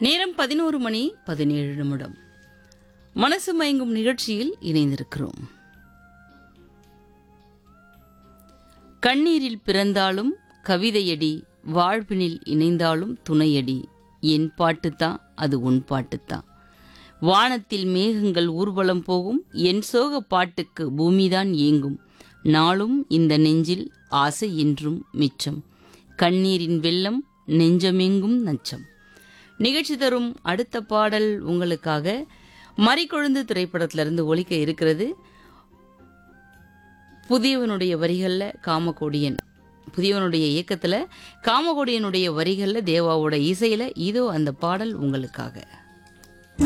நேரம் பதினோரு மணி பதினேழு நிமிடம் மனசு மயங்கும் நிகழ்ச்சியில் இணைந்திருக்கிறோம் கண்ணீரில் பிறந்தாலும் கவிதையடி வாழ்வினில் இணைந்தாலும் துணையடி என் பாட்டுத்தான் அது உன் பாட்டுத்தான் வானத்தில் மேகங்கள் ஊர்வலம் போகும் என் சோக பாட்டுக்கு பூமிதான் ஏங்கும் நாளும் இந்த நெஞ்சில் ஆசை என்றும் மிச்சம் கண்ணீரின் வெள்ளம் நெஞ்சமெங்கும் நச்சம் நிகழ்ச்சி தரும் அடுத்த பாடல் உங்களுக்காக மறிக்கொழுந்து திரைப்படத்திலிருந்து ஒலிக்க இருக்கிறது புதியவனுடைய வரிகளில் காமகோடியன் புதியவனுடைய இயக்கத்தில் காமகோடியனுடைய வரிகளில் தேவாவோட இசையில் இதோ அந்த பாடல் உங்களுக்காக